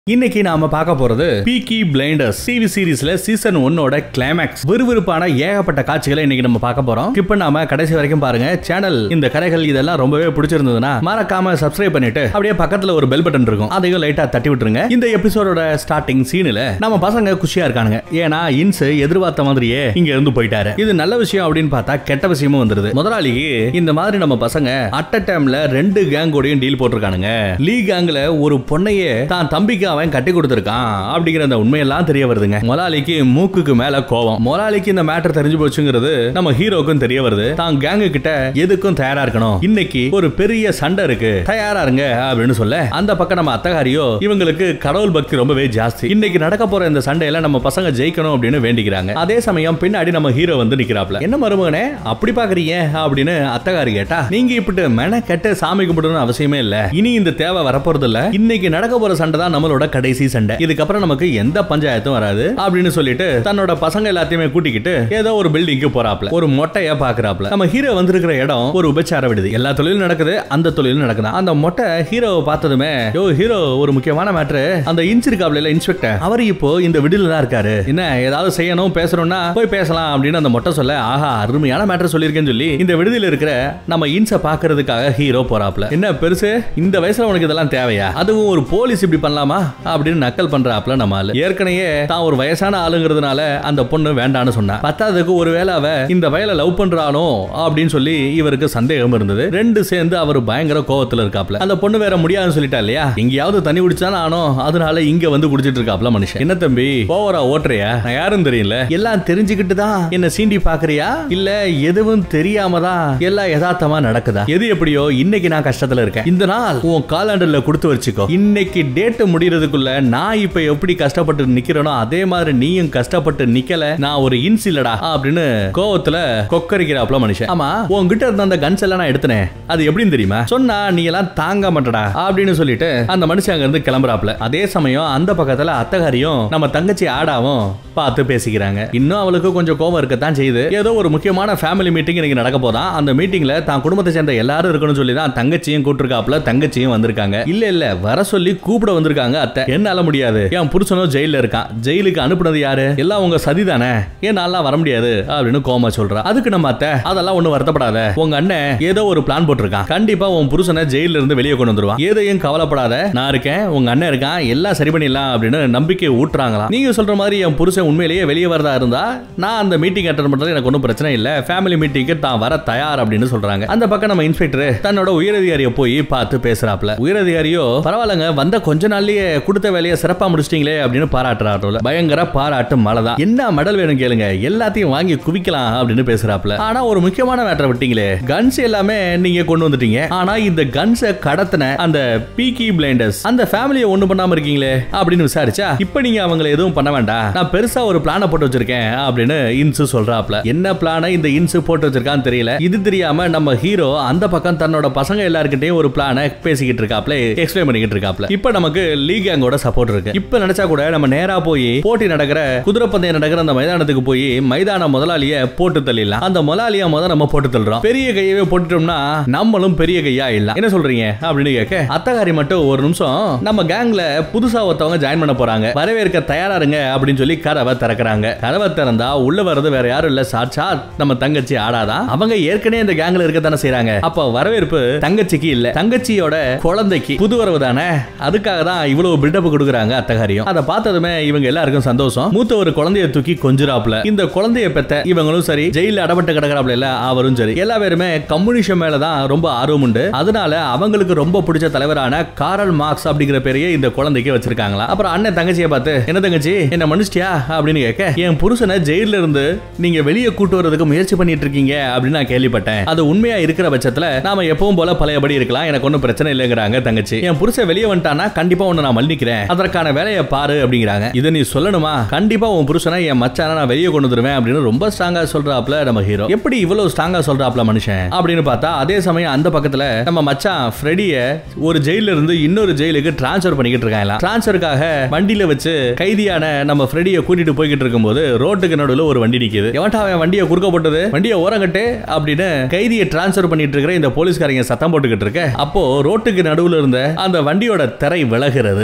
இன்னைக்கு நாம பார்க்க போறது பீக்கி பிளைண்டர்ஸ் டிவி சீரிஸ்ல சீசன் ஒன்னோட கிளைமேக்ஸ் விறுவிறுப்பான ஏகப்பட்ட காட்சிகளை இன்னைக்கு நம்ம பார்க்க போறோம் இப்ப நாம கடைசி வரைக்கும் பாருங்க சேனல் இந்த கரைகள் இதெல்லாம் ரொம்பவே பிடிச்சிருந்ததுன்னா மறக்காம சப்ஸ்கிரைப் பண்ணிட்டு அப்படியே பக்கத்துல ஒரு பெல் பட்டன் இருக்கும் அதையும் லைட்டா தட்டி விட்டுருங்க இந்த எபிசோடோட ஸ்டார்டிங் சீன்ல நம்ம பசங்க குஷியா இருக்கானுங்க ஏன்னா இன்ஸ் எதிர்பார்த்த மாதிரியே இங்க இருந்து போயிட்டாரு இது நல்ல விஷயம் அப்படின்னு பார்த்தா கெட்ட விஷயமும் வந்துருது முதலாளிக்கு இந்த மாதிரி நம்ம பசங்க அட் அ டைம்ல ரெண்டு கேங்கோடையும் டீல் போட்டிருக்கானுங்க லீ கேங்ல ஒரு பொண்ணையே தான் தம்பிக்கு அவன் கட்டி கொடுத்திருக்கான் அப்படிங்கிற அந்த உண்மையெல்லாம் தெரிய வருதுங்க முதலாளிக்கு மூக்குக்கு மேல கோவம் முதலாளிக்கு இந்த மேட்டர் தெரிஞ்சு போச்சுங்கிறது நம்ம ஹீரோக்கும் தெரிய வருது தான் கேங்கு கிட்ட எதுக்கும் தயாரா இருக்கணும் இன்னைக்கு ஒரு பெரிய சண்டை இருக்கு தயாரா இருங்க அப்படின்னு சொல்ல அந்த பக்கம் நம்ம அத்தகாரியோ இவங்களுக்கு கடவுள் பக்தி ரொம்பவே ஜாஸ்தி இன்னைக்கு நடக்க போற இந்த சண்டையில நம்ம பசங்க ஜெயிக்கணும் அப்படின்னு வேண்டிக்கிறாங்க அதே சமயம் பின்னாடி நம்ம ஹீரோ வந்து நிக்கிறாப்ல என்ன மருமகனே அப்படி பாக்குறீங்க அப்படின்னு அத்தகாரி கேட்டா நீங்க இப்படி மென கெட்ட சாமி கும்பிடணும்னு அவசியமே இல்ல இனி இந்த தேவை வரப்போறது இல்ல இன்னைக்கு நடக்க போற சண்டை தான் நம்மளோட கடைசி சண்டை இதுக்கப்புறம் நமக்கு எந்த பஞ்சாயத்தும் வராது அப்படின்னு சொல்லிட்டு தன்னோட பசங்க எல்லாத்தையுமே கூட்டிக்கிட்டு ஏதோ ஒரு பில்டிங்க்கு போறாப்ல ஒரு மொட்டைய பாக்குறாப்ல நம்ம ஹீரோ வந்திருக்கிற இடம் ஒரு உபச்சார விடுது எல்லா தொழிலும் நடக்குது அந்த தொழிலும் நடக்குது அந்த மொட்டை ஹீரோவை பார்த்ததுமே யோ ஹீரோ ஒரு முக்கியமான மேட்ரு அந்த இன்ச் இருக்காப்ல இன்ஸ்பெக்டர் அவர் இப்போ இந்த விடுல தான் இருக்காரு என்ன ஏதாவது செய்யணும் பேசணும்னா போய் பேசலாம் அப்படின்னு அந்த மொட்டை சொல்ல ஆஹா அருமையான மேட்டர் சொல்லியிருக்கேன்னு சொல்லி இந்த விடுதியில் இருக்கிற நம்ம இன்ஸை பாக்குறதுக்காக ஹீரோ போறாப்ல என்ன பெருசு இந்த வயசுல உனக்கு இதெல்லாம் தேவையா அதுவும் ஒரு போலீஸ் இப்படி பண்ணலாமா அப்படின்னு நக்கல் பண்றாப்ல நம்ம ஆளு ஏற்கனவே தான் ஒரு வயசான ஆளுங்கிறதுனால அந்த பொண்ணு வேண்டான்னு சொன்னா பத்தாவதுக்கு ஒருவேளை அவ இந்த வயலை லவ் பண்றானோ அப்படின்னு சொல்லி இவருக்கு சந்தேகம் இருந்தது ரெண்டு சேர்ந்து அவர் பயங்கர கோவத்துல இருக்காப்ல அந்த பொண்ணு வேற முடியாதுன்னு சொல்லிட்டா இல்லையா எங்கேயாவது தண்ணி குடிச்சானே ஆனோ அதனால இங்க வந்து குடிச்சிட்டு இருக்காப்ல மனுஷன் என்ன தம்பி போவரா ஓட்டுறியா நான் யாரும் தெரியல எல்லாம் தெரிஞ்சுக்கிட்டு தான் என்ன சீண்டி பாக்குறியா இல்ல எதுவும் தெரியாம தான் எல்லாம் யதார்த்தமா நடக்குதா எது எப்படியோ இன்னைக்கு நான் கஷ்டத்துல இருக்கேன் இந்த நாள் உன் காலாண்டர்ல கொடுத்து வச்சுக்கோ இன்னைக்கு டேட் முடியறதுக்குள்ள நான் இப்ப எப்படி கஷ்டப்பட்டு நிக்கிறேனோ அதே மாதிரி நீயும் கஷ்டப்பட்டு நிக்கல நான் ஒரு இன்ஸ் இல்லடா அப்படின்னு கோவத்துல கொக்கரிக்கிறாப்ல மனுஷன் ஆமா உன்கிட்ட இருந்த அந்த கன்ஸ் எல்லாம் நான் எடுத்தனே அது எப்படின்னு தெரியுமா சொன்னா நீ எல்லாம் தாங்க மாட்டடா அப்படின்னு சொல்லிட்டு அந்த மனுஷன் அங்க இருந்து கிளம்புறாப்ல அதே சமயம் அந்த பக்கத்துல அத்தகாரியும் நம்ம தங்கச்சி ஆடாவும் பார்த்து பேசிக்கிறாங்க இன்னும் அவளுக்கு கொஞ்சம் கோவம் இருக்கத்தான் செய்யுது ஏதோ ஒரு முக்கியமான ஃபேமிலி மீட்டிங் இன்னைக்கு நடக்க போதான் அந்த மீட்டிங்ல தான் குடும்பத்தை சேர்ந்த எல்லாரும் இருக்கணும்னு சொல்லி தான் தங்கச்சியும் கூட்டிருக்காப்ல தங்கச்சியும் வந்திருக்காங்க இல்ல இல்ல வர சொல்லி கூப்பிட வந்திருக்காங்க அத்தை என்னால முடியாது என் புருஷனும் ஜெயில இருக்கான் ஜெயிலுக்கு அனுப்புனது யாரு எல்லாம் உங்க சதி தானே என்னால வர முடியாது அப்படின்னு கோமா சொல்றா அதுக்கு நம்ம அத்தை அதெல்லாம் ஒண்ணு வருத்தப்படாத உங்க அண்ணன் ஏதோ ஒரு பிளான் போட்டிருக்கான் கண்டிப்பா உன் புருஷனை ஜெயில இருந்து வெளியே கொண்டு வந்துருவான் எதையும் கவலைப்படாத நான் இருக்கேன் உங்க அண்ணன் இருக்கான் எல்லாம் சரி பண்ணிடலாம் அப்படின்னு நம்பிக்கை ஊட்டுறாங்களாம் நீங்க சொல்ற மாதிரி என் புருஷன் உண்மையிலேயே வெளியே வரதா இருந்தா நான் அந்த மீட்டிங் அட்டன் பண்றது எனக்கு ஒன்றும் பிரச்சனை இல்ல ஃபேமிலி மீட்டிங்க்கு தான் வர தயார் அப்படின்னு சொல்றாங்க அந்த பக்கம் நம்ம இன்ஸ்பெக்டர் தன்னோட உயரதிகாரியை போய் பார்த்து பேசுறாப்ல உயரதிகாரியோ பரவாயில்லங்க வந்த கொஞ்ச நாள்லயே கொடுத்த வேலையை சிறப்பா முடிச்சிட்டீங்களே அப்படின்னு பாராட்டுறாரு பயங்கர பாராட்டு மழை தான் என்ன மெடல் வேணும் கேளுங்க எல்லாத்தையும் வாங்கி குவிக்கலாம் அப்படின்னு பேசுறாப்ல ஆனா ஒரு முக்கியமான மேட்டரை விட்டீங்களே கன்ஸ் எல்லாமே நீங்க கொண்டு வந்துட்டீங்க ஆனா இந்த கன்ஸை கடத்தின அந்த பீக்கி பிளைண்டர்ஸ் அந்த ஃபேமிலியை ஒண்ணு பண்ணாம இருக்கீங்களே அப்படின்னு விசாரிச்சா இப்ப நீங்க அவங்கள எதுவும் பண்ண வேண்டாம் நான் பெருசா ஒரு பிளான போட்டு வச்சிருக்கேன் அப்படின்னு இன்சு சொல்றாப்ல என்ன பிளான இந்த இன்சு போட்டு வச்சிருக்கான்னு தெரியல இது தெரியாம நம்ம ஹீரோ அந்த பக்கம் தன்னோட பசங்க எல்லார்கிட்டயும் ஒரு பிளான பேசிக்கிட்டு இருக்காப்ல எக்ஸ்பிளைன் பண்ணிக்கிட்டு இருக்காப்ல இப்ப நமக்கு லீ கேங்கோட சப்போர்ட் இருக்கு இப்ப நினைச்சா கூட நம்ம நேரா போய் போட்டி நடக்கிற குதிரைப்பந்தயம் நடக்கிற அந்த மைதானத்துக்கு போய் மைதான முதலாளிய போட்டு தள்ளிடலாம் அந்த முதலாளியா முத நம்ம போட்டு தள்ளுறோம் பெரிய கையவே போட்டுட்டோம்னா நம்மளும் பெரிய கையா இல்ல என்ன சொல்றீங்க அப்படின்னு கேட்க அத்தகாரி மட்டும் ஒரு நிமிஷம் நம்ம கேங்ல புதுசா ஒருத்தவங்க ஜாயின் பண்ண போறாங்க வரவேற்க தயாரா இருங்க அப்படின்னு சொல்லி கதவை திறக்கிறாங்க கதவை திறந்தா உள்ள வர்றது வேற யாரும் இல்ல சாட்சாத் நம்ம தங்கச்சி ஆடாதான் அவங்க ஏற்கனவே இந்த கேங்ல இருக்க தானே செய்றாங்க அப்ப வரவேற்பு தங்கச்சிக்கு இல்ல தங்கச்சியோட குழந்தைக்கு புது வரவு தானே அதுக்காக தான் இவ்வளவு பில்டப் கொடுக்குறாங்க அத்தகாரியம் அதை பார்த்ததுமே இவங்க எல்லாருக்கும் சந்தோஷம் மூத்த ஒரு குழந்தைய தூக்கி கொஞ்சிராப்ல இந்த குழந்தைய பெத்த இவங்களும் சரி ஜெயில அடப்பட்டு கிடக்குறாப்ல இல்ல அவரும் சரி எல்லா பேருமே கம்யூனிஷம் மேல தான் ரொம்ப ஆர்வம் உண்டு அதனால அவங்களுக்கு ரொம்ப பிடிச்ச தலைவரான காரல் மார்க்ஸ் அப்படிங்கிற பேரையே இந்த குழந்தைக்கு வச்சிருக்காங்களா அப்புறம் அண்ணன் தங்கச்சியை பார்த்து என்ன தங்கச்சி என்ன மனுஷியா அப்படின்னு கேட்க என் புருஷனை ஜெயில இருந்து நீங்க வெளியே கூட்டு வரதுக்கு முயற்சி பண்ணிட்டு இருக்கீங்க அப்படின்னு நான் கேள்விப்பட்டேன் அது உண்மையா இருக்கிற பட்சத்துல நாம எப்பவும் போல பழையபடி இருக்கலாம் எனக்கு ஒன்றும் பிரச்சனை இல்லைங்கிறாங்க தங்கச்சி என் புருஷன் வெளியே வந்துட்டானா கண்டிப்பா ஒண்ணு நான் மன்னிக்கிறேன் அதற்கான வேலையை பாரு அப்படிங்கிறாங்க இதை நீ சொல்லணுமா கண்டிப்பா உன் புருஷனை என் மச்சான நான் வெளியே கொண்டு வந்துருவேன் அப்படின்னு ரொம்ப ஸ்ட்ராங்கா சொல்றாப்ல நம்ம ஹீரோ எப்படி இவ்வளவு ஸ்ட்ராங்கா சொல்றாப்ல மனுஷன் அப்படின்னு பார்த்தா அதே சமயம் அந்த பக்கத்துல நம்ம மச்சான் ஃப்ரெடிய ஒரு ஜெயில இருந்து இன்னொரு ஜெயிலுக்கு டிரான்ஸ்ஃபர் பண்ணிக்கிட்டு இருக்காங்க டிரான்ஸ்ஃபருக்காக வண்டியில வச்சு கைதியான நம்ம ஃப்ரெடிய கூட்டிட்டு போய்கிட்டு இருக்கும்போது ரோட்டுக்கு நடுவுல ஒரு வண்டி நிக்குது எவன்டா அவன் வண்டியை குறுக்க போட்டது வண்டியை ஓரங்கட்டு அப்படின்னு கைதியை டிரான்ஸ்ஃபர் பண்ணிட்டு இருக்கிற இந்த போலீஸ்காரங்க சத்தம் போட்டுக்கிட்டு இருக்க அப்போ ரோட்டுக்கு நடுவுல இருந்த அந்த வண்டியோட திரை விலகிறது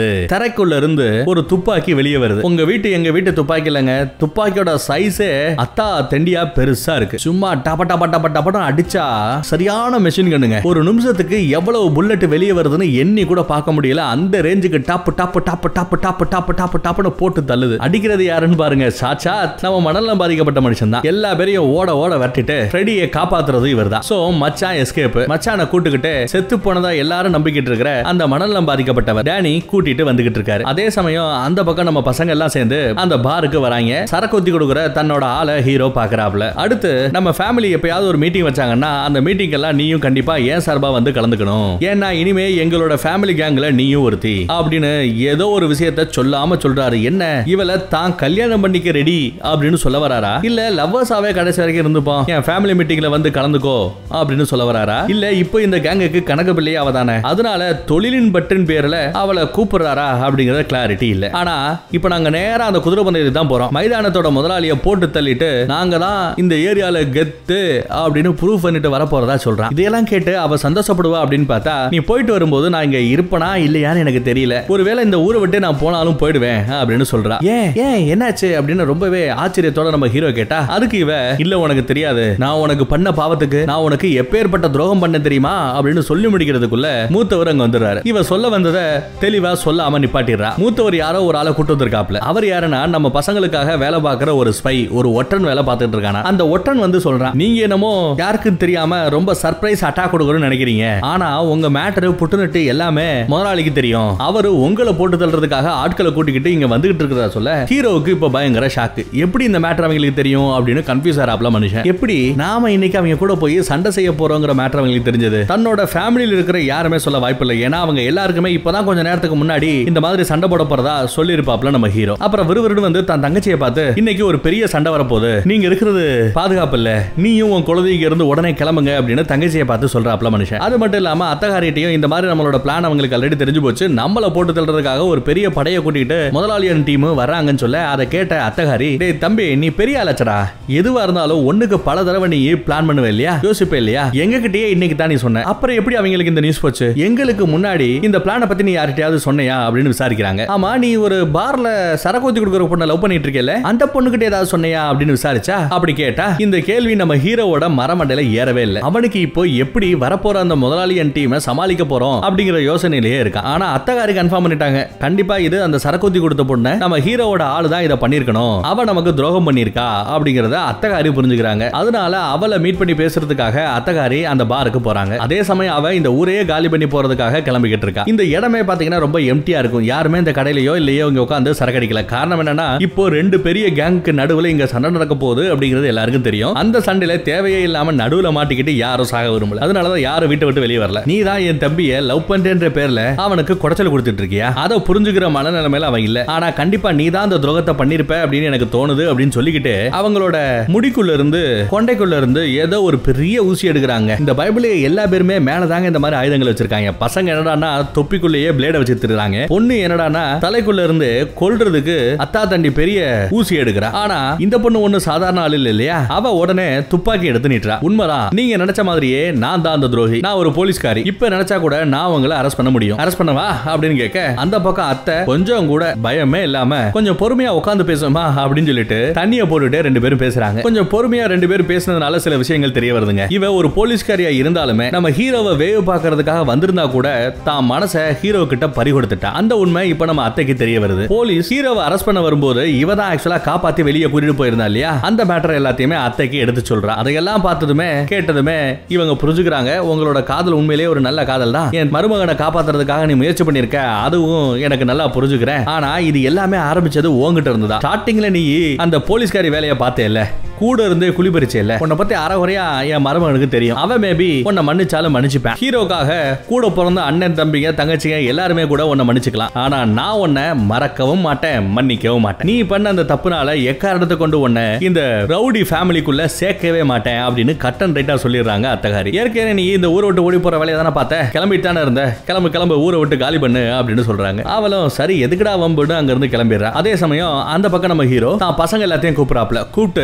தரைக்குள்ள இருந்து ஒரு துப்பாக்கி வெளியே வருது உங்க வீட்டு எங்க வீட்டு துப்பாக்கி இல்லைங்க துப்பாக்கியோட சைஸே அத்தா தெண்டியா பெருசா இருக்கு சும்மா டப டப டப டபடம் அடிச்சா சரியான மெஷின் கண்ணுங்க ஒரு நிமிஷத்துக்கு எவ்வளவு புல்லட் வெளியே வருதுன்னு எண்ணி கூட பார்க்க முடியல அந்த ரேஞ்சுக்கு top top top top top top top டாப்னு போட்டு தள்ளுது அடிக்கிறது யாருன்னு பாருங்க சாட்சாத் நம்ம மணல்ல பாதிக்கப்பட்ட மனுஷன் தான் எல்லா பேரையும் ஓட ஓட வெட்டிட்டு ஃப்ரெடியை காப்பாத்துறது இவர் தான் சோ மச்சான் எஸ்கேப் மச்சானை கூட்டுக்கிட்டு செத்து போனதா எல்லாரும் நம்பிக்கிட்டு இருக்கிற அந்த மணல்லம் பாதிக்கப்பட்டவர் டேனி கூட்டிட்டு வந்துகிட்டு இருக்காரு அதே சமயம் அந்த பக்கம் நம்ம பசங்க எல்லாம் சேர்ந்து அந்த பாருக்கு வராங்க சரக்கு ஊத்தி கொடுக்குற தன்னோட ஆளை ஹீரோ பாக்குறாப்ல அடுத்து நம்ம ஃபேமிலி எப்பயாவது ஒரு மீட்டிங் வச்சாங்கன்னா அந்த மீட்டிங் எல்லாம் நீயும் கண்டிப்பா ஏன் சார்பா வந்து கலந்துக்கணும் ஏன்னா இனிமே எங்களோட ஃபேமிலி கேங்ல நீயும் ஒருத்தி அப்படின்னு ஏதோ ஒரு விஷயத்த சொல்லாம சொல்றாரு என்ன இவளை தான் கல்யாணம் பண்ணிக்க ரெடி அப்படின்னு சொல்ல வராரா இல்ல லவ்வர்ஸாவே கடைசி வரைக்கும் இருந்துப்போம் என் ஃபேமிலி மீட்டிங்ல வந்து கலந்துக்கோ அப்படின்னு சொல்ல வராரா இல்ல இப்போ இந்த கேங்குக்கு கணக்கு பிள்ளையே அவதானே அதனால தொழிலின் பற்றின் பேர்ல அவளை கூப்பிடுறாரா அப்படிங்கறது கிளாரிட்டி இல்ல ஆனா இப்போ நாங்க நேரா அந்த குதிரை பந்தயத்துக்கு தான் போறோம் மைதானத்தோட முதலாளிய போட்டு தள்ளிட்டு நாங்க தான் இந்த ஏரியால கெத்து அப்படின்னு ப்ரூவ் பண்ணிட்டு வர போறதா சொல்றான் இதையெல்லாம் கேட்டு அவ சந்தோஷப்படுவா அப்படின்னு பார்த்தா நீ போயிட்டு வரும்போது நான் இங்க இருப்பனா இல்லையான்னு எனக்கு தெரியல ஒருவேளை இந்த ஊரை விட்டு நான் போனாலும் போயிடுவேன் அப்படின்னு சொல்றா ஏன் ஏன் என்னாச்சு அப்படின்னு ரொம்பவே ஆச்சரியத்தோட நம்ம ஹீரோ கேட்டா அதுக்கு இவ இல்ல உனக்கு தெரியாது நான் உனக்கு பண்ண பாவத்துக்கு நான் உனக்கு எப்பேற்பட்ட துரோகம் பண்ண தெரியுமா அப்படின்னு சொல்லி முடிக்கிறதுக்குள்ள மூத்தவர் அங்க வந்துடுறாரு இவ சொல்ல வந்ததை தெளிவா சொல்லாம நிப்பாட்டிடுறா மூத்தவர் யாரோ ஒரு ஆளை கூட்டு வந்திருக்காப்ல அவர் யாருன்னா நம்ம பசங்களுக்காக வேலை பார்க்குற ஒரு ஸ்பை ஒரு ஒற்றன் வேலை பார்த்துட்டு இருக்கானா அந்த ஒற்றன் வந்து சொல்றான் நீங்க என்னமோ யாருக்கும் தெரியாம ரொம்ப சர்ப்ரைஸ் அட்டாக் கொடுக்கணும்னு நினைக்கிறீங்க ஆனா உங்க மேட்டரு புட்டுநட்டு எல்லாமே முதலாளிக்கு தெரியும் அவரு உங்களை போட்டு தள்ளுறதுக்காக ஆட்களை கூட்டிக்கிட்டு இங்க வந்துகிட்டு இருக்கிறதா சொல்ல ஹீரோவுக்கு இப்ப பயங்கர ஷாக்கு எப்படி இந்த மேட்டர் அவங்களுக்கு தெரியும் அப்படின்னு கன்ஃபியூஸ் ஆறாப்ல மனுஷன் எப்படி நாம இன்னைக்கு அவங்க கூட போய் சண்டை செய்ய போறோங்கிற மேட்டர் அவங்களுக்கு தெரிஞ்சது தன்னோட ஃபேமிலியில் இருக்கிற யாருமே சொல்ல வாய்ப்பு இல்லை ஏன்னா அவங்க எல்லாருக்குமே இப்பதான் கொஞ்ச நேரத்துக்கு முன்னாடி இந்த மாதிரி சண்டை போட போறதா சொல்லியிருப்பாப்ல நம்ம ஹீரோ அப்புறம் விறுவிறுன்னு வந்து தன் தங்கச்சியை பார்த்து இன்னைக்கு ஒரு பெரிய சண்டை வரப்போகுது நீங்க இருக்கிறது பாதுகாப்பு இல்ல நீயும் உன் குழந்தைங்க இருந்து உடனே கிளம்புங்க அப்படின்னு தங்கச்சியை பார்த்து சொல்றாப்ல மனுஷன் அது மட்டும் இல்லாம அத்தகாரிட்டையும் இந்த மாதிரி நம்மளோட பிளான் அவங்களுக்கு ஆல்ரெடி தெரிஞ்சு போச்சு நம்மள போட்டு தள்ளுறதுக்காக ஒரு பெரிய படையை கூட்டிட்டு முதலாளியன் டீம் வர்றாங்கன்னு சொல்ல அதை கேட்ட அத்தகாரி டேய் தம்பி நீ பெரிய ஆளச்சடா எதுவா இருந்தாலும் ஒண்ணுக்கு பல தடவை நீ பிளான் பண்ணுவ இல்லையா யோசிப்ப இல்லையா எங்க கிட்டயே இன்னைக்கு தான் நீ சொன்ன அப்புறம் எப்படி அவங்களுக்கு இந்த நியூஸ் போச்சு எங்களுக்கு முன்னாடி இந்த பிளானை பத்தி நீ யார்கிட்டயாவது சொன்னையா அப்படின்னு விசாரிக்கிறாங்க ஆமா நீ ஒரு பார்ல சரக்கு ஊத்தி கொடுக்குற பொண்ணை லவ் பண்ணிட்டு இருக்கல அந்த பொண்ணுகிட்ட ஏதாவது சொன்னையா அப்படின்னு விசாரிச்சா அப்படி கேட்டா இந்த கேள்வி நம்ம ஹீரோவோட மரமண்டையில ஏறவே இல்லை அவனுக்கு இப்போ எப்படி வரப்போற அந்த முதலாளியன் டீமை சமாளிக்க போறோம் அப்படிங்கிற யோசனையிலேயே இருக்கான் ஆனா அத்தகாரி கன்ஃபார்ம் பண்ணிட்டாங்க கண்டிப்பா இது அந்த சரக்கு கொடுத்த பொண்ணு நம்ம ஹீரோவோட ஆளு தான் இதை பண்ணிருக்கணும் அவ நமக்கு துரோகம் பண்ணிருக்கா அப்படிங்கறத அத்தகாரி புரிஞ்சுக்கிறாங்க அதனால அவளை மீட் பண்ணி பேசுறதுக்காக அத்தகாரி அந்த பாருக்கு போறாங்க அதே சமயம் அவ இந்த ஊரையே காலி பண்ணி போறதுக்காக கிளம்பிக்கிட்டு இருக்கா இந்த இடமே பாத்தீங்கன்னா ரொம்ப எம்டியா இருக்கும் யாருமே இந்த கடையிலயோ இல்லையோ இங்க உட்காந்து சரக்கு அடிக்கல காரணம் என்னன்னா இப்போ ரெண்டு பெரிய கேங்க்கு நடுவுல இங்க சண்டை நடக்க போகுது அப்படிங்கிறது எல்லாருக்கும் தெரியும் அந்த சண்டையில தேவையே இல்லாம நடுவுல மாட்டிக்கிட்டு யாரும் சாக விரும்பல அதனாலதான் யாரும் வீட்டை விட்டு வெளியே வரல நீ தான் என் தம்பிய லவ் பண்றேன்ற பேர்ல அவனுக்கு குடைச்சல் கொடுத்துட்டு இருக்கியா அதை புரிஞ்சுக்கிற மனநிலைமையில அவன் இல்ல ஆனா கண்டிப்பா நீ தான் அந்த துரோகத்தை பண்ணிருப்ப அப்படின்னு எனக்கு தோணுது அப்படின்னு சொல்லிக்கிட்டு அவங்களோட முடிக்குள்ள இருந்து கொண்டைக்குள்ள இருந்து ஏதோ ஒரு பெரிய ஊசி எடுக்கிறாங்க இந்த பைபிளே எல்லா பேருமே மேலதாங்க இந்த மாதிரி ஆயுதங்கள் வச்சிருக்காங்க பசங்க என்னடான்னா தொப்பிக்குள்ளேயே பிளேட வச்சு திருறாங்க பொண்ணு என்னடான்னா தலைக்குள்ள இருந்து கொல்றதுக்கு அத்தா தண்டி பெரிய ஊசி எடுக்கிறா ஆனா இந்த பொண்ணு ஒண்ணு சாதாரண ஆள் இல்ல இல்லையா அவ உடனே துப்பாக்கி எடுத்து நீட்டுறா உண்மைதான் நீங்க நினைச்ச மாதிரியே நான் தான் அந்த துரோகி நான் ஒரு போலீஸ்காரி இப்ப நினைச்சா கூட நான் உங்களை அரெஸ்ட் பண்ண முடியும் அரெஸ்ட் பண்ணவா அப்படின்னு கேட்க அந்த பக்கம் அத்தை கொஞ்சம் கூட பயமே இல்லாம கொஞ்சம் பொறுமையா உட்காந்து பேசுமா அப்படின்னு சொல்லிட்டு தண்ணிய போட்டுட்டே ரெண்டு பேரும் பேசுறாங்க கொஞ்சம் பொறுமையா ரெண்டு பேரும் பேசுனதுனால சில விஷயங்கள் தெரிய வருதுங்க இவ ஒரு போலீஸ்காரியா இருந்தாலுமே நம்ம ஹீரோவை வேவு பார்க்கறதுக்காக வந்திருந்தா கூட தான் மனச ஹீரோ கிட்ட பறி கொடுத்துட்டா அந்த உண்மை இப்ப நம்ம அத்தைக்கு தெரிய வருது போலீஸ் ஹீரோவை அரெஸ்ட் பண்ண வரும்போது இவ தான் ஆக்சுவலா காப்பாத்தி வெளியே கூட்டிட்டு போயிருந்தா இல்லையா அந்த மேட்டர் எல்லாத்தையுமே அத்தைக்கு எடுத்து சொல்றா அதையெல்லாம் பார்த்ததுமே கேட்டதுமே இவங்க புரிஞ்சுக்கிறாங்க உங்களோட காதல் உண்மையிலேயே ஒரு நல்ல காதல் தான் என் மருமகனை காப்பாத்துறதுக்காக நீ முயற்சி பண்ணிருக்க அதுவும் எனக்கு நல்லா புரிஞ்சுக்கிறேன் ஆனா இது எல்லாமே ஆரம்பிச்சது உங்ககிட்ட இருந்துதான் ஸ்டார்டிங்ல நீ அந்த போலீஸ்காரி வேலையை பார்த்தே இல்ல கூட இருந்து குளிபறிச்சே இல்ல உன்னை பத்தி அறகுறையா என் மருமகனுக்கு தெரியும் அவன் மேபி உன்னை மன்னிச்சாலும் மன்னிச்சுப்பேன் ஹீரோக்காக கூட பிறந்த அண்ணன் தம்பிங்க தங்கச்சிங்க எல்லாருமே கூட உன்னை மன்னிச்சுக்கலாம் ஆனா நான் உன்னை மறக்கவும் மாட்டேன் மன்னிக்கவும் மாட்டேன் நீ பண்ண அந்த தப்புனால எக்காரணத்தை கொண்டு உன்னை இந்த ரவுடி ஃபேமிலிக்குள்ள சேர்க்கவே மாட்டேன் அப்படின்னு கட்டன் ரைட்டா சொல்லிடுறாங்க அத்தகாரி ஏற்கனவே நீ இந்த ஊரை விட்டு ஓடி போற வேலையை தானே பார்த்த கிளம்பிட்டு தானே இருந்த கிளம்பு கிளம்பு ஊரை விட்டு காலி பண்ணு அப்படின்னு சொல்றாங்க அவளும் சரி எதுக்குடா வம்புன்னு அங்க இருந்து கிளம்பிடுறா அதே சமயம் அந்த பக்கம் நம்ம ஹீரோ தான் பசங்க எல்லாத்தையும் கூப்பிடாப்ல கூப்பிட்டு நம்ம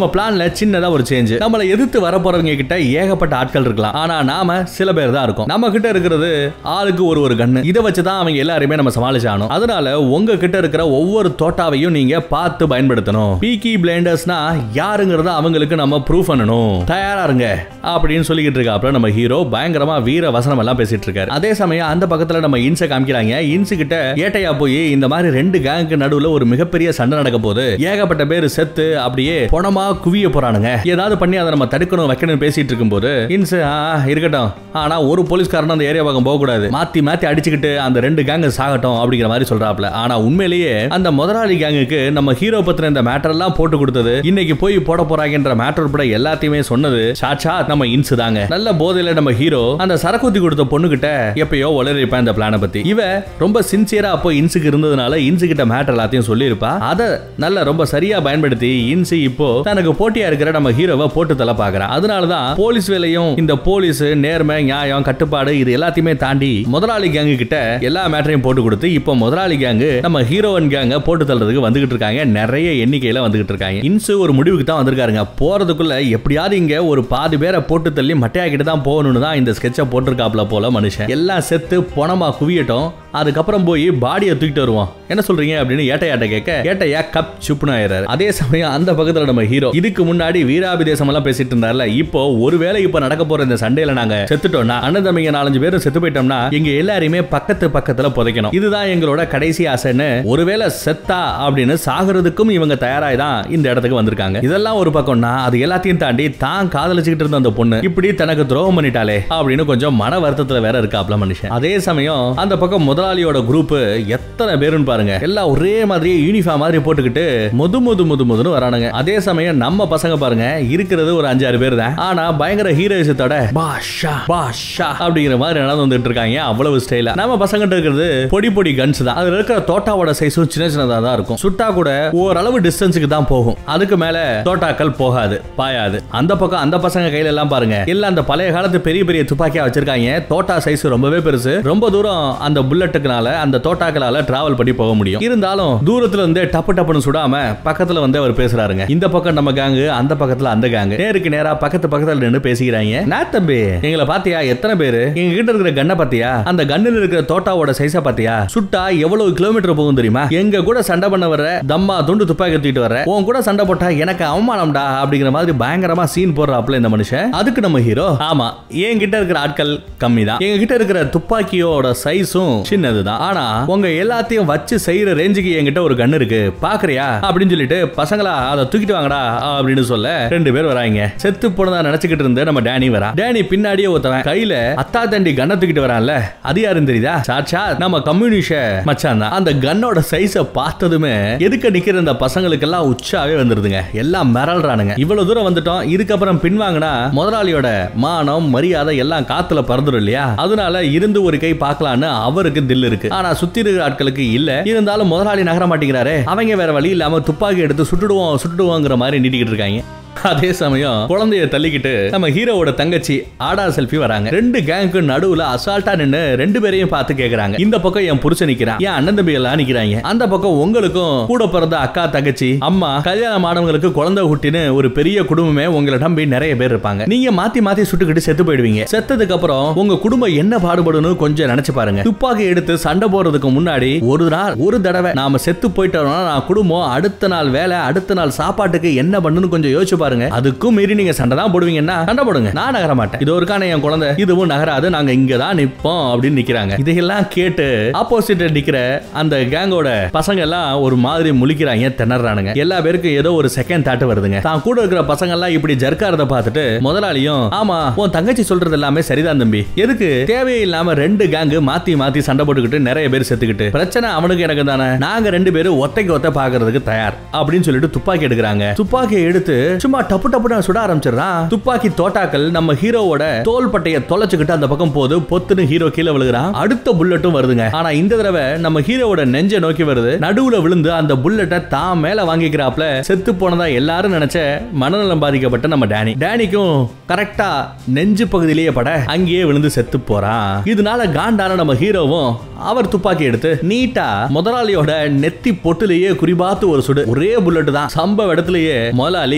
நம்ம பிளான்ல சின்னதா ஒரு சேஞ்ச் நம்மளை எதிர்த்து வர போறவங்க கிட்ட ஏகப்பட்ட ஆட்கள் இருக்கலாம் ஆனா நாம சில பேர் தான் இருக்கோம் நம்ம கிட்ட இருக்கிறது ஆளுக்கு ஒரு ஒரு கண்ணு இதை வச்சு தான் அவங்க எல்லாருமே நம்ம சமாளிச்சானோம் அதனால உங்க கிட்ட இருக்கிற ஒவ்வொரு தோட்டாவையும் நீங்க பார்த்து பயன்படுத்தணும் பீக்கி பிளேண்டர்ஸ்னா யாருங்கிறத அவங்களுக்கு நம்ம ப்ரூவ் பண்ணணும் தயாரா இருங்க அப்படின்னு சொல்லிக்கிட்டு இருக்காப்ல நம்ம ஹீரோ பயங்கரமா வீர வசனம் எல்லாம் பேசிட்டு இருக்காரு அதே சமயம் அந்த பக்கத்துல நம்ம இன்ஸை காமிக்கிறாங்க இன்ஸு கிட்ட ஏட்டையா போய் இந்த மாதிரி ரெண்டு கேங்க்கு நடுவுல ஒரு மிகப்பெரிய சண்டை நடக்க போகுது ஏகப்பட்ட பேர் செத்து அப்படியே பணமா குவிய போறானுங்க ஏதாவது பண்ணி அதை நம்ம தடுக்கணும் வைக்கணும் பேசிட்டு இருக்கும்போது இன்ஸ் ஆ இருக்கட்டும் ஆனா ஒரு போலீஸ்காரன் அந்த ஏரியா பக்கம் போக கூடாது மாத்தி மாத்தி அடிச்சுக்கிட்டு அந்த ரெண்டு கேங்கு சாகட்டும் அப்படிங்கிற மாதிரி சொல்றாப்ல ஆனா உண்மையிலேயே அந்த முதலாளி கேங்குக்கு நம்ம ஹீரோ பத்தின இந்த மேட்டர் எல்லாம் போட்டு கொடுத்தது இன்னைக்கு போய் போட போறாங்கன்ற மேட்டர் உட்பட எல்லாத்தையுமே சொன்னது சாட்சா நம்ம இன்ஸ் தாங்க நல்ல போதையில நம்ம ஹீரோ அந்த சரக்குத்தி கொடுத்த பொண்ணுகிட்ட எப்பயோ உளறிப்பான் இந்த பிளான பத்தி இவ ரொம்ப சின்சியரா அப்போ இன்ஸுக்கு இருந்ததுனால இன்ஸு கிட்ட மேட்டர் எல்லாத்தையும் சொல்லியிருப்பா அத நல்ல ரொம்ப சரியா பயன்படுத்தி இன்ஸு இப்போ தனக்கு போட்டியா இருக்கிற நம்ம ஹீரோவை போட்டு தள்ள பாக்குறான் அதனாலதான் போலீஸ் வேலையும் இந்த போலீஸ் நேர்மை நியாயம் கட்டுப்பாடு இது எல்லாத்தையுமே தாண்டி முதலாளி கேங்கு கிட்ட எல்லா மேட்டரையும் போட்டு கொடுத்து இப்போ முதலாளி கேங்கு நம்ம ஹீரோயின் கேங்க போட்டு தள்ளுறதுக்கு வந்துகிட்டு இருக்காங்க நிறைய எண்ணிக்கையில வந்துகிட்டு இருக்காங்க இன்சு ஒரு முடிவுக்கு தான் வந்திருக்காருங்க போறதுக்குள்ள எப்படியாவது இங்க ஒரு பாதி பேரை போட்டு தள்ளி மட்டையாக்கிட்டு தான் போகணும்னு தான் இந்த ஸ்கெட்சை போட்டிருக்காப்ல போல மனுஷன் எல்லாம் செத்து பணமா குவியட்டும் அதுக்கப்புறம் போய் பாடியை தூக்கிட்டு வருவோம் என்ன சொல்றீங்க அப்படின்னு ஏட்டையாட்ட கேட்க ஏட்டையா கப் சுப்புன்னு ஆயிடுறாரு அதே சமயம் அந்த பக்கத்துல நம்ம ஹீரோ இதுக்கு முன்னாடி வீராபிதேசம் எல்லாம் பேசிட்டு இருந்தார்ல இப்போ ஒருவேளை இப்ப நடக்க போற இந்த சண்டையில நாங்க செத்துட்டோம்னா அண்ணன் தம்பிங்க நாலஞ்சு பேரும் செத்து போயிட்டோம்னா எங்க எல்லாரையுமே பக்கத்து பக்கத்துல புதைக்கணும் இதுதான் எங்களோட கடைசி ஆசைன்னு ஒருவேளை செத்தா அப்படின்னு சாகுறதுக்கும் இவங்க தயாராய் தான் இந்த இடத்துக்கு வந்திருக்காங்க இதெல்லாம் ஒரு பக்கம்னா அது எல்லாத்தையும் தாண்டி தான் காதலிச்சுக்கிட்டு இருந்த அந்த பொண்ணு இப்படி தனக்கு துரோகம் பண்ணிட்டாலே அப்படின்னு கொஞ்சம் மன வருத்தத்துல வேற இருக்காப்ல மனுஷன் அதே சமயம் அந்த பக்கம் முதலாளியோட குரூப் எத்தனை பேருன்னு பாருங்க எல்லாம் ஒரே மாதிரி யூனிஃபார்ம் மாதிரி போட்டுக்கிட்டு முது முது முது முதுன்னு வரானுங்க அதே சமயம் நம்ம பசங்க பாருங்க இருக்கிறது ஒரு அஞ்சாறு பேர் தான் ஆனா பயங்கர ஹீரோயிசத்தோட பாஷா பாஷா அப்படிங்கிற மாதிரி நடந்து வந்துட்டு இருக்காங்க அவ்வளவு ஸ்டைலா நம்ம பசங்கிட்ட இருக்கிறது பொடி பொடி கன்ஸ் தான் அதுல இருக்கிற தோட்டாவோட சைஸும் சின்ன சின்னதா தான் இருக்கும் சுட்டா கூட ஓரளவு டிஸ்டன்ஸுக்கு தான் போகும் அதுக்கு மேல தோட்டாக்கள் போகாது பாயாது அந்த பக்கம் அந்த பசங்க கையில எல்லாம் பாருங்க எல்லாம் அந்த பழைய காலத்து பெரிய பெரிய துப்பாக்கியா வச்சிருக்காங்க தோட்டா சைஸ் ரொம்பவே பெருசு ரொம்ப தூரம் அந்த புல்லட்டுக்குனால அந்த தோட்டாக்களால டிராவல் பண்ணி போக முடியும் இருந்தாலும் தூரத்துல இருந்தே டப்பு டப்புன்னு சுடாம பக்கத்துல வந்து அவர் பேசுறாருங்க இந்த பக்கம் நம்ம கேங்கு அந்த பக்கத்துல அந்த கேங்கு நேருக்கு நேரா பக்கத்து பக்கத்துல நின்னு பேசிக்கிறாங்க நான் தம்பி எங்களை பாத்தியா எத்தனை பேரு எங்க கிட்ட இருக்கிற கண்ணை பாத்தியா அந்த கண்ணில் இருக்கிற தோட்டாவோட சைஸா பாத்தியா சுட்டா எவ்வளவு கிலோமீட்டர் போகும் தெரியுமா எங்க கூட சண்டை பண்ண வர தம்மா துண்டு துப்பாக்கி தூக்கிட்டு வர உன் கூட சண்டை போட்டா எனக்கு அவமானம்டா அப்படிங்கிற மாதிரி பயங்கரமா சீன் போடுறாப்ல இந்த மனுஷன் அதுக்கு நம்ம ஹீரோ ஆமா என்கிட்ட இருக்கிற ஆட்கள் கம்மி தான் எங்க கிட்ட இருக்கிற துப்பாக்கியோட சைஸும் சின்னதுதான் ஆனா உங்க எல்லாத்தையும் வச்சு செய்யற ரேஞ்சுக்கு என்கிட்ட ஒரு கன் இருக்கு பாக்குறியா அப்படின்னு சொல்லிட்டு பசங்களா அதை தூக்கிட்டு வாங்கடா அப்படின்னு சொல்ல ரெண்டு பேர் வராங்க செத்து போனதா நினைச்சுக்கிட்டு இருந்த நம்ம டேனி வரா டேனி பின்னாடியே ஒருத்தவன் கையில அத்தா தண்டி கண்ணை தூக்கிட்டு வரான்ல அது யாருன்னு தெரியுதா சாட்சா நம்ம கம்யூனிஷ மச்சான் தான் அந்த கன்னோட சைஸ பார்த்ததுமே எதுக்க நிக்கிற இந்த பசங்களுக்கெல்லாம் உச்சாவே வந்துருதுங்க எல்லாம் மிரள்றானுங்க இவ்வளவு தூரம் வந்துட்டோம் இதுக்கப்புறம் பின்வாங்கினா முதலாளியோட மானம் மரியாதை எல்லாம் காத்துல பறந்துடும் இல்லையா அதனால இருந்து ஒரு கை பார்க்கலான்னு அவருக்கு தில் இருக்கு ஆனா சுத்தி இருக்கிற ஆட்களுக்கு இல்ல இருந்தாலும் முதலாளி நகர மாட்டேங்கிறாரு அவங்க வேற வழி இல்லாம துப்பாக்கி எடுத்து சுட்டுடுவோம் சுட்டுடுவோங்கிற மாதிரி நீட்டிக்கிட்டு இருக்காங்க அதே சமயம் குழந்தைய தள்ளிக்கிட்டு நம்ம ஹீரோவோட தங்கச்சி ஆடா செல்ஃபி வராங்க ரெண்டு கேங்க்கு நடுவுல அசால்ட்டா நின்னு ரெண்டு பேரையும் பார்த்து கேக்குறாங்க இந்த பக்கம் என் புருஷன் நிக்கிறான் என் அண்ணன் தம்பி எல்லாம் நிக்கிறாங்க அந்த பக்கம் உங்களுக்கும் கூட பிறந்த அக்கா தங்கச்சி அம்மா கல்யாணம் ஆனவங்களுக்கு குழந்தை குட்டின்னு ஒரு பெரிய குடும்பமே உங்களை நம்பி நிறைய பேர் இருப்பாங்க நீங்க மாத்தி மாத்தி சுட்டுக்கிட்டு செத்து போயிடுவீங்க செத்ததுக்கு அப்புறம் உங்க குடும்பம் என்ன பாடுபடுன்னு கொஞ்சம் நினைச்சு பாருங்க துப்பாக்கி எடுத்து சண்டை போடுறதுக்கு முன்னாடி ஒரு நாள் ஒரு தடவை நாம செத்து போயிட்டோம்னா நான் குடும்பம் அடுத்த நாள் வேலை அடுத்த நாள் சாப்பாட்டுக்கு என்ன பண்ணுன்னு கொஞ்சம் யோசிச்சு பாருங்க அதுக்கும் மீறி நீங்க சண்டை தான் போடுவீங்கன்னா சண்டை போடுங்க நான் நகர மாட்டேன் இது ஒருக்கான என் குழந்தை இதுவும் நகராது நாங்க இங்க தான் நிப்போம் அப்படின்னு நிக்கிறாங்க இதையெல்லாம் கேட்டு ஆப்போசிட் நிக்கிற அந்த கேங்கோட பசங்க எல்லாம் ஒரு மாதிரி முழிக்கிறாங்க திணறானுங்க எல்லா பேருக்கும் ஏதோ ஒரு செகண்ட் தாட் வருதுங்க தான் கூட இருக்கிற பசங்க எல்லாம் இப்படி ஜர்க்காரத பார்த்துட்டு முதலாளியும் ஆமா உன் தங்கச்சி சொல்றது எல்லாமே சரிதான் தம்பி எதுக்கு தேவையில்லாம ரெண்டு கேங்கு மாத்தி மாத்தி சண்டை போட்டுக்கிட்டு நிறைய பேர் செத்துக்கிட்டு பிரச்சனை அவனுக்கு எனக்கு தானே நாங்க ரெண்டு பேரும் ஒத்தைக்கு ஒத்த பாக்குறதுக்கு தயார் அப்படின்னு சொல்லிட்டு துப்பாக்கி எடுக்கிறாங்க துப்பாக்கியை எடுத்து சும்மா டப்பு டப்புன்னு சுட ஆரம்பிச்சிடறான் துப்பாக்கி தோட்டாக்கள் நம்ம ஹீரோவோட தோல் பட்டைய தொலைச்சுக்கிட்டு அந்த பக்கம் போது பொத்துன்னு ஹீரோ கீழே விழுகிறான் அடுத்த புல்லட்டும் வருதுங்க ஆனா இந்த தடவை நம்ம ஹீரோவோட நெஞ்ச நோக்கி வருது நடுவுல விழுந்து அந்த புல்லட்டை தான் மேல வாங்கிக்கிறாப்ல செத்து போனதா எல்லாரும் நினைச்ச மனநலம் பாதிக்கப்பட்ட நம்ம டேனி டேனிக்கும் கரெக்டா நெஞ்சு பகுதியிலேயே பட அங்கேயே விழுந்து செத்து போறான் இதனால காண்டான நம்ம ஹீரோவும் அவர் துப்பாக்கி எடுத்து நீட்டா முதலாளியோட நெத்தி பொட்டுலயே குறிபாத்து ஒரு சுடு ஒரே புல்லட் தான் சம்பவ இடத்துலயே முதலாளி காலி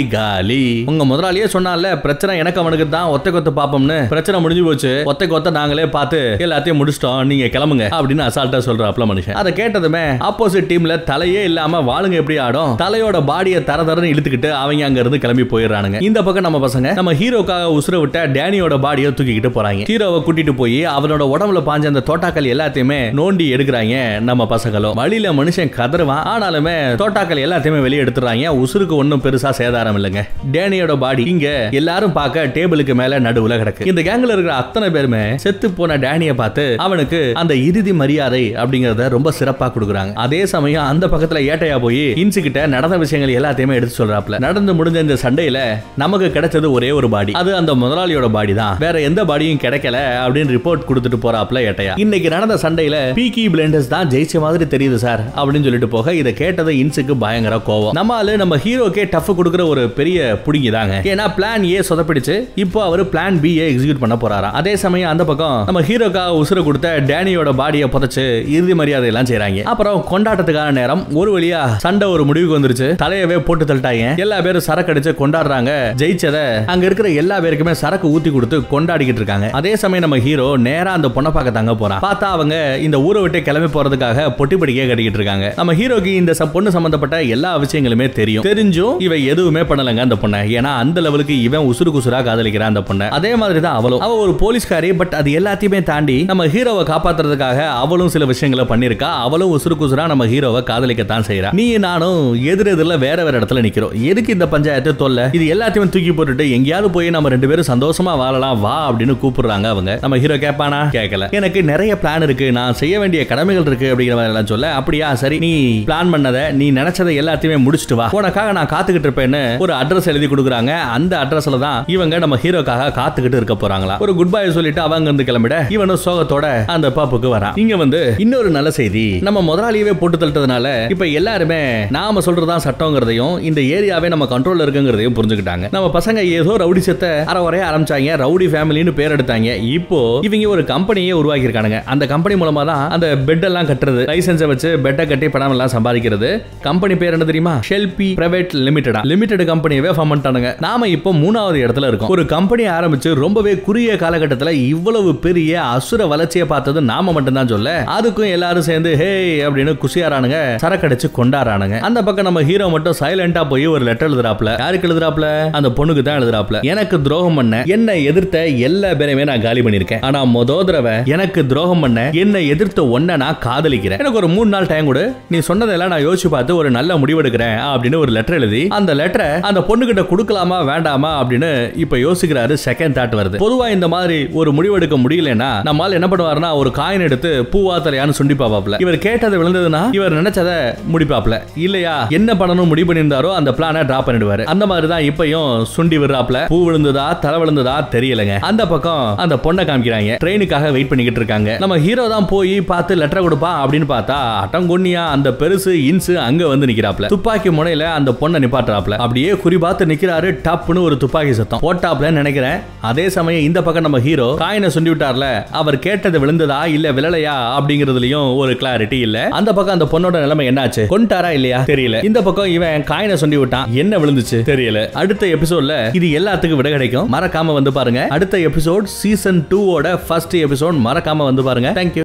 காலி உங்க முதலாளியே சொன்னால பிரச்சனை எனக்கு அவனுக்கு தான் ஒத்தை கொத்த பாப்போம்னு பிரச்சனை முடிஞ்சு போச்சு ஒத்தை கொத்த நாங்களே பார்த்து எல்லாத்தையும் முடிச்சிட்டோம் நீங்க கிளம்புங்க அப்படின்னு அசால்ட்டா சொல்றாப்ல மனுஷன் அதை கேட்டதுமே ஆப்போசிட் டீம்ல தலையே இல்லாம வாளுங்க எப்படி ஆடும் தலையோட பாடியை தர தரன்னு இழுத்துக்கிட்டு அவங்க அங்க இருந்து கிளம்பி போயிடுறானுங்க இந்த பக்கம் நம்ம பசங்க நம்ம ஹீரோக்காக உசுர விட்ட டேனியோட பாடியை தூக்கிக்கிட்டு போறாங்க ஹீரோவை கூட்டிட்டு போய் அவனோட உடம்புல பாஞ்ச அந்த தோட்டாக்கள் எல்லாத்தையுமே நோண்டி எடுக்கிறாங்க நம்ம பசங்களும் வழியில மனுஷன் கதறுவான் ஆனாலுமே தோட்டாக்கள் எல்லாத்தையுமே வெளியே எடுத்துறாங்க உசுருக்கு ஒன்றும் பெருசா சேதாரம் இல்லைங்க டேனியோட பாடி இங்க எல்லாரும் பார்க்க டேபிளுக்கு மேல நடுவுல கிடக்கு இந்த கேங்ல இருக்கிற அத்தனை பேருமே செத்து போன டேனிய பார்த்து அவனுக்கு அந்த இறுதி மரியாதை அப்படிங்கறத ரொம்ப சிறப்பா கொடுக்குறாங்க அதே சமயம் அந்த பக்கத்துல ஏட்டையா போய் இன்சு கிட்ட நடந்த விஷயங்கள் எல்லாத்தையுமே எடுத்து சொல்றாப்ல நடந்து முடிஞ்ச இந்த சண்டையில நமக்கு கிடைச்சது ஒரே ஒரு பாடி அது அந்த முதலாளியோட பாடி தான் வேற எந்த பாடியும் கிடைக்கல அப்படின்னு ரிப்போர்ட் கொடுத்துட்டு போறாப்ல ஏட்டையா இன்னைக்கு நடந்த சண்டையில பீக்கி பிளேண்டர்ஸ் தான் ஜெயிச்ச மாதிரி தெரியுது சார் அப்படின்னு சொல்லிட்டு போக இதை கேட்டது இன்சுக்கு பயங்கர கோவம் நம்ம ஆளு நம்ம ஹீரோக்கே டஃப் கொடுக்குற ஒரு பெரிய புடிங்கி தாங்க ஏன்னா பிளான் ஏ சொதப்பிடுச்சு இப்போ அவர் பிளான் பி எக்ஸிக்யூட் பண்ண போறாராம் அதே சமயம் அந்த பக்கம் நம்ம ஹீரோக்காக உசுர கொடுத்த டேனியோட பாடியை புதைச்சு இறுதி மரியாதை எல்லாம் செய்றாங்க அப்புறம் கொண்டாட்டத்துக்கான நேரம் ஒரு வழியா சண்டை ஒரு முடிவுக்கு வந்துருச்சு தலையவே போட்டு தள்ளிட்டாங்க எல்லா பேரும் சரக்கு அடிச்சு கொண்டாடுறாங்க ஜெயிச்சத அங்க இருக்கிற எல்லா பேருக்குமே சரக்கு ஊத்தி கொடுத்து கொண்டாடிக்கிட்டு இருக்காங்க அதே சமயம் நம்ம ஹீரோ நேரா அந்த பொண்ணை பார்க்க தாங்க போறான் பார்த்தா அவங்க இந்த ஊரை விட்டு கிளம்பி போறதுக்காக பொட்டி படிக்க கட்டிக்கிட்டு இருக்காங்க நம்ம ஹீரோக்கு இந்த ச- பொண்ணு சம்பந்தப்பட்ட எல்லா விஷயங்களுமே தெரியும் தெரிஞ்சும் இவ எதுவுமே பண்ணலங்க அந்த பொண்ணை ஏன்னா அந்த லெவலுக்கு இவன் உசுறு குசுரா காதலிக்கிறான் அந்த பொண்ணை அதே மாதிரி தான் அவளும் அவ ஒரு போலீஸ்காரி பட் அது எல்லாத்தையுமே தாண்டி நம்ம ஹீரோவை காப்பாத்துறதுக்காக அவளும் சில விஷயங்களை பண்ணிருக்கா அவளும் உசுறு குசுரா நம்ம ஹீரோவை காதலிக்கத்தான் செய்யறா நீ நானும் எதிர் எதிரில் வேற வேற இடத்துல நிக்கிறோம் எதுக்கு இந்த பஞ்சாயத்து தொல்லை இது எல்லாத்தையும் தூக்கி போட்டுட்டு எங்கேயாவது போய் நம்ம ரெண்டு பேரும் சந்தோஷமா வாழலாம் வா அப்படின்னு கூப்பிடுறாங்க அவங்க நம்ம ஹீரோ கேட்பானா கேட்கல எனக்கு நிறைய பிளான் இருக்கு நான் செய்ய வேண்டிய கடமைகள் இருக்கு அப்படிங்கிற மாதிரி எல்லாம் சொல்ல அப்படியா சரி நீ பிளான் பண்ணதை நீ நினைச்சதை எல்லாத்தையுமே முடிச்சிட்டு வா உனக்காக நான் காத்துக்கிட்டு இருப்பேன்னு ஒரு அட்ரஸ் எழுதி கொடுக்குறாங்க அந்த அட்ரஸ்ல தான் இவங்க நம்ம ஹீரோக்காக காத்துக்கிட்டு இருக்க போறாங்களா ஒரு குட் பை சொல்லிட்டு அவங்க வந்து கிளம்பிட இவனும் சோகத்தோட அந்த பாப்புக்கு வரான் இங்க வந்து இன்னொரு நல்ல செய்தி நம்ம முதலாளியவே போட்டு தள்ளிட்டதுனால இப்ப எல்லாருமே நாம சொல்றதா சட்டங்கிறதையும் இந்த ஏரியாவே நம்ம கண்ட்ரோல்ல இருக்குங்கிறதையும் புரிஞ்சுக்கிட்டாங்க நம்ம பசங்க ஏதோ ரவுடி செத்த அரை வரைய ஆரம்பிச்சாங்க ரவுடி ஃபேமிலின்னு பேர் எடுத்தாங்க இப்போ இவங்க ஒரு கம்பெனியே உருவாக்கி இருக்கானுங்க அந்த கம்பெனி மூலமா தான் அந்த பெட் எல்லாம் கட்டுறது லைசன்ஸை வச்சு பெட்டை கட்டி பணம் எல்லாம் சம்பாதிக்கிறது கம்பெனி பேர் என்ன தெரியுமா ஷெல்பி பிரைவேட் லிமிடெடா லிமிடெட் கம்பெனியவே ஃபார்ம் பண்ணிட்டானுங்க நாம இப்போ மூணாவது இடத்துல இருக்கோம் ஒரு கம்பெனி ஆரம்பிச்சு ரொம்பவே குறுகிய காலகட்டத்துல இவ்வளவு பெரிய அசுர வளர்ச்சியை பார்த்தது நாம மட்டும்தான் சொல்ல அதுக்கும் எல்லாரும் சேர்ந்து ஹே அப்படின்னு குஷியாரானுங்க சரக்கடிச்சு கொண்டாடுறானுங்க அந்த பக்கம் நம்ம ஹீரோ மட்டும் சைலண்டா போய் ஒரு லெட்டர் எழுதுறாப்ல யாருக்கு எழுதுறாப்ல அந்த பொண்ணுக்கு தான் எழுதுறாப்ல எனக்கு துரோகம் பண்ண என்னை எதிர்த்த எல்லா பேரையுமே நான் காலி பண்ணிருக்கேன் ஆனா மொத தடவை எனக்கு துரோகம் பண்ண என்னை எதிர்த்த ஒன்ன நான் காதலிக்கிறேன் எனக்கு ஒரு மூணு நாள் டைம் கொடு நீ சொன்னதெல்லாம் நான் யோசிச்சு பார்த்து ஒரு நல்ல முடிவெடுக்கிறேன் அப்படின்னு ஒரு லெட்டர் எழுதி அந்த லெட்டரை அந்த பொண்ணுகிட்ட கொடுக்கலாமா வேண்டாமா அப்படின்னு இப்ப யோசிக்கிறாரு செகண்ட் தாட் வருது பொதுவா இந்த மாதிரி ஒரு முடிவெடுக்க முடியலன்னா நம்மால் என்ன பண்ணுவாருன்னா ஒரு காயின் எடுத்து பூவா தலையான்னு சுண்டி பாப்பாப்ல இவர் கேட்டது விழுந்ததுன்னா இவர் நினைச்சத முடிப்பாப்ல இல்லையா என்ன பண்ணணும் முடிவு பண்ணியிருந்தாரோ அந்த பிளானை டிராப் பண்ணிடுவாரு அந்த மாதிரி தான் இப்பயும் சுண்டி விடுறாப்ல பூ விழுந்ததா தலை விழுந்ததா தெரியலங்க அந்த பக்கம் அந்த பொண்ணை காமிக்கிறாங்க ட்ரெயினுக்காக வெயிட் பண்ணிக்கிட்டு இருக்காங்க நம்ம ஹீரோ தான் போய் பார்த்து லெட்டர் கொடுப்பா அப்படின்னு பார்த்தா அட்டங்கொன்னியா அந்த பெருசு இன்சு அங்க வந்து நிக்கிறாப்ல துப்பாக்கி முனையில அந்த பொண்ணை நிப்பாட்டுறாப்ல அப்படியே குறி பார்த்து நிக்கிறாரு டப்புன்னு ஒரு துப்பாக்கி சத்தம் போட்டாப்ல நினைக்கிறேன் அதே சமயம் இந்த பக்கம் நம்ம ஹீரோ காயினை சுண்டி விட்டார்ல அவர் கேட்டது விழுந்ததா இல்ல விழலையா அப்படிங்கறதுலயும் ஒரு கிளாரிட்டி இல்ல அந்த பக்கம் அந்த பொண்ணோட நிலைமை என்னாச்சு கொண்டாரா இல்லையா தெரியல இந்த பக்கம் இவன் காயினை சுண்டி விட்டான் என்ன விழுந்துச்சு தெரியல அடுத்த எபிசோட்ல இது எல்லாத்துக்கும் விட கிடைக்கும் மறக்காம வந்து பாருங்க அடுத்த எபிசோட் சீசன் டூ ஓட ஃபர்ஸ்ட் எபிசோட் மறக்காம வந்து பாருங்க தேங்க்யூ